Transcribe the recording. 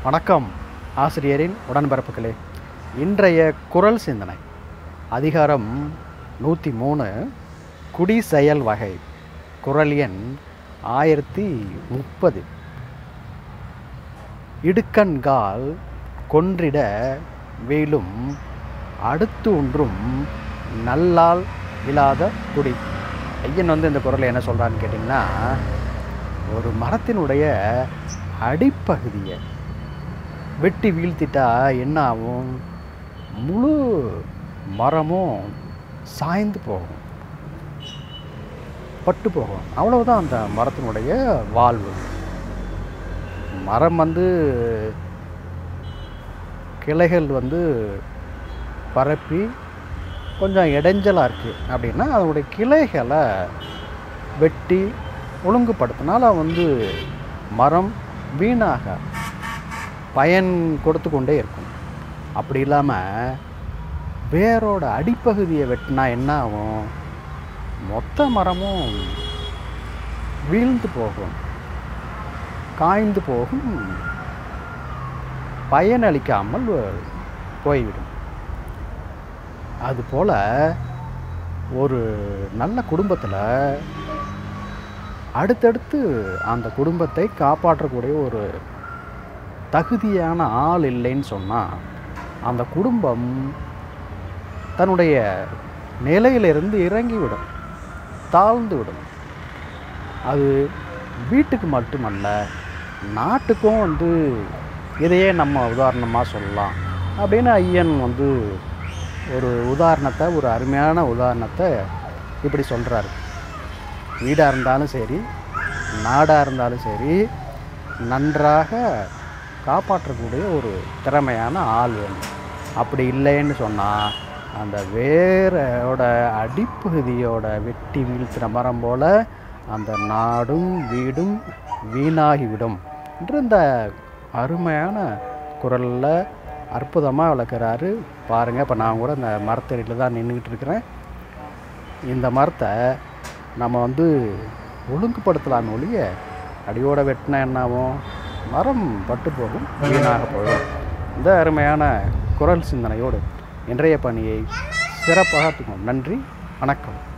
வணக்கம் ஆசிரியரின் உடன்பிறப்புகளே இன்றைய குரல் சிந்தனை அதிகாரம் நூற்றி மூணு குடி செயல் வகை குரல் எண் ஆயிரத்தி முப்பது இடுக்கண்கால் கொன்றிட வேலும் அடுத்து ஒன்றும் நல்லால் இல்லாத குடி ஐயன் வந்து இந்த குரலை என்ன சொல்கிறான்னு கேட்டிங்கன்னா ஒரு மரத்தினுடைய அடிப்பகுதியை வெட்டி வீழ்த்திட்டா என்ன ஆகும் முழு மரமும் சாய்ந்து போகும் பட்டு போகும் அவ்வளவுதான் அந்த மரத்தினுடைய வாழ்வு மரம் வந்து கிளைகள் வந்து பரப்பி கொஞ்சம் இடைஞ்சலாக இருக்குது அப்படின்னா அதனுடைய கிளைகளை வெட்டி ஒழுங்குபடுத்தினால வந்து மரம் வீணாக பயன் கொடுத்து கொண்டே இருக்கும் அப்படி இல்லாமல் வேரோட அடிப்பகுதியை வெட்டினா என்ன ஆகும் மொத்த மரமும் வீழ்ந்து போகும் காய்ந்து போகும் பயனளிக்காமல் போய்விடும் அதுபோல் ஒரு நல்ல குடும்பத்தில் அடுத்தடுத்து அந்த குடும்பத்தை காப்பாற்றக்கூடிய ஒரு தகுதியான ஆள் இல்லைன்னு சொன்னால் அந்த குடும்பம் தன்னுடைய நிலையிலிருந்து இறங்கிவிடும் தாழ்ந்து விடும் அது வீட்டுக்கு மட்டுமல்ல நாட்டுக்கும் வந்து இதையே நம்ம உதாரணமாக சொல்லலாம் அப்படின்னு ஐயன் வந்து ஒரு உதாரணத்தை ஒரு அருமையான உதாரணத்தை இப்படி சொல்கிறாரு வீடாக இருந்தாலும் சரி நாடாக இருந்தாலும் சரி நன்றாக காப்பாற்றக்கூடிய ஒரு திறமையான ஆள் வேணும் அப்படி இல்லைன்னு சொன்னால் அந்த வேரோட அடிப்பகுதியோட வெட்டி வீழ்த்துற மரம் போல் அந்த நாடும் வீடும் வீணாகிவிடும் என்று இந்த அருமையான குரலில் அற்புதமாக விளக்குறாரு பாருங்கள் இப்போ நான் கூட இந்த மரத்தடியில் தான் நின்றுக்கிட்டு இருக்கிறேன் இந்த மரத்தை நம்ம வந்து ஒழுங்குபடுத்தலான்னு ஒழிய அடியோட வெட்டினா என்னாகும் மரம் பட்டு போகும் வீணாக போகும் இந்த அருமையான குரல் சிந்தனையோடு இன்றைய பணியை சிறப்பாக நன்றி வணக்கம்